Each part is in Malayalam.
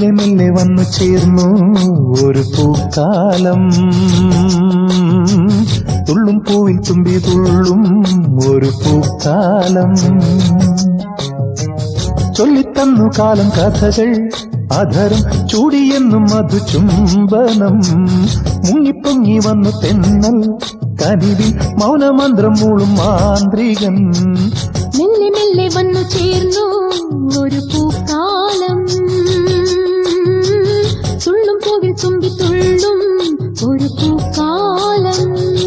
മെല്ലെ മെല്ലെ വന്നു ചേർന്നു ഒരു പൂക്കാലം തുള്ളും പൂവിൽ തുമ്പി തുള്ളും ഒരു പൂക്കാലം ചൊല്ലിത്തന്നു കാലം കഥകൾ അധരം ചൂടിയെന്നും മധു ചുംബനം മുങ്ങിപ്പൊങ്ങി വന്നു തെന്നൽ കനിവിൽ മൗനമന്ത്രം മൂളും മാന്ത്രികൻ മെല്ലെ മെല്ലെ വന്നു ചേർന്നു ഒരു പൂക്കാലം തുള്ളും പൂവിൽ തുമ്പി തുള്ളും ഒരു പൂക്കാലം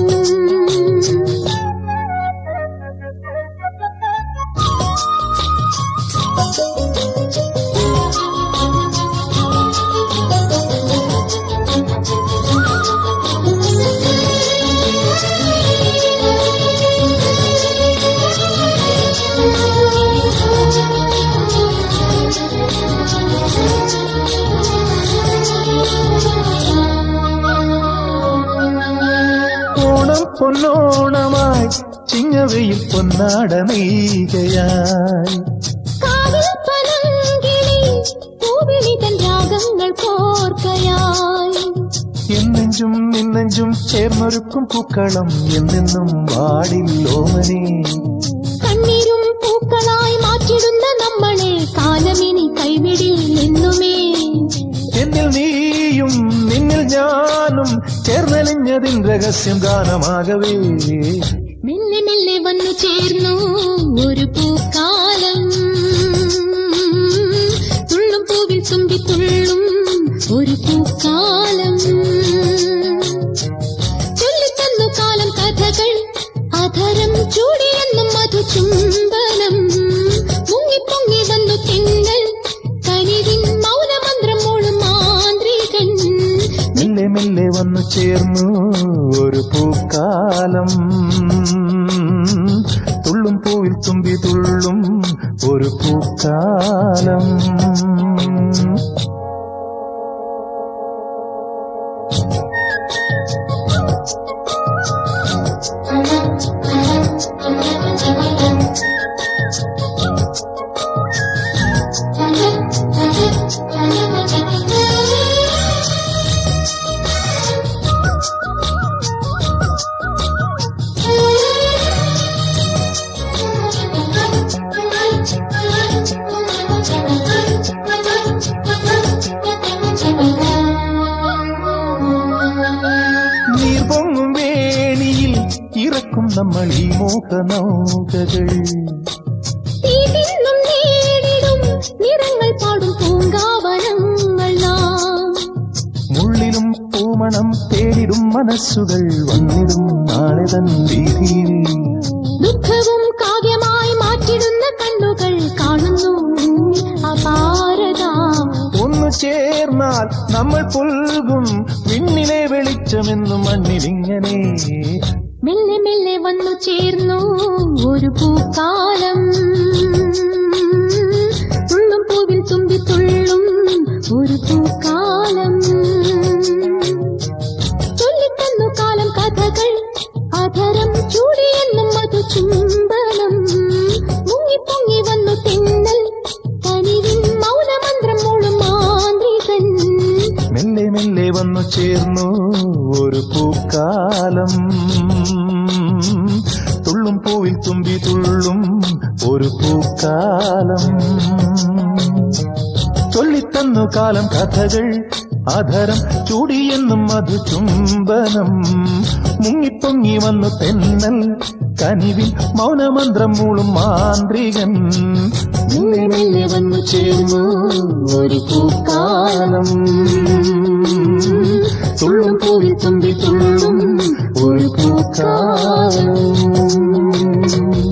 ഓണം പൊന്നോണമായി ചിങ്ങവയിൽ പൊന്നാട നെയ്കയായി കാവിൽ പനങ്കിളി പൂവിളി തൻ രാഗങ്ങൾ കോർക്കയായി എന്നെഞ്ചും നിന്നെഞ്ചും ചേർന്നൊരുക്കും പൂക്കളം എന്നെന്നും വാടില്ലോമനെ കണ്ണീരും പൂക്കളായി മാറ്റിടുന്ന നമ്മളെ കാലമിനി കൈവിടിൽ നിന്നുമേ എന്നിൽ നീയും നിന്നിൽ ഞാനും ചേർന്നലിഞ്ഞതിൻ രഹസ്യം ഗാനമാകവേ മെല്ലെ മെല്ലെ വന്നു ചേർന്നു ഒരു പൂക്കാലം തുള്ളും പൂവിൽ തുമ്പി തുള്ളും ഒരു പൂക്കാലം ചൊല്ലിത്തന്നു കാലം കഥകൾ അധരം ചൂടിയെന്നും മധു ചുംബനം മുങ്ങിപ്പൊങ്ങി വന്നു തിങ്കൾ കനിവിൻ മൗനമന്ത്രം മൂളും മാന്ത്രികൻ മെല്ലെ മെല്ലെ വന്നു ചേർന്നു ഒരു പൂക്കാലം തുള്ളും പൂവിൽ തുമ്പി തുള്ളും ഒരു പൂക്കാലം നീർ പൊങ്ങും വേണിയിൽ ഇറക്കും നമ്മൾ ഈ മോഹനൗകകൾ തീതിന്നും നേടിടും നിറങ്ങൾ പാടും പൂങ്കാവനങ്ങൾ നാം മുള്ളിലും പൂമണം തേടിടും മനസ്സുകൾ വന്നിടും നാളെ തൻ വീതിയിൽ ദുഃഖവും കാവ്യമായി മാറ്റിടുന്ന കണ്ണുകൾ കാണുന്നു അപാരത ഒന്നു ചേർന്നാൽ നമ്മൾ പുൽകും വിണ്ണിലെ വെളിച്ചമെന്നും മണ്ണിലിങ്ങനെ മെല്ലെ മെല്ലെ വന്നു ചേർന്നു ഒരു പൂക്കാലം തുള്ളും പൂവിൽ തുമ്പി തുള്ളും ഒരു പൂക്കാലം ചൊല്ലിത്തന്നു കാലം കഥകൾ അധരം ചൂടിയെന്നും മധു ചുംബനം മുങ്ങിപ്പൊങ്ങി വന്നു തെന്നൽ കനിവിൻ മൗനമന്ത്രം മൂളും മാന്ത്രികൻ മെല്ലെ മെല്ലെ വന്നു ചേർന്നു ഒരു പൂക്കാലം തുള്ളും പൂവിൽ തുമ്പി തുള്ളും ഒരു പൂക്കാലം ചൊല്ലിത്തന്നു കാലം കഥകൾ അധരം ചൂടിയെന്നും മധു ചുംബനം മുങ്ങിപ്പൊങ്ങി വന്നു തെന്നൽ കനിവിൽ മൗനമന്ത്രം മൂളും മാന്ത്രികൻ മെല്ലെ മെല്ലെ വന്നു ചേർന്നു ഒരു പൂക്കാലം തുള്ളും പൂവിൽ തുമ്പി തുള്ളും ഒരു പൂക്കാലം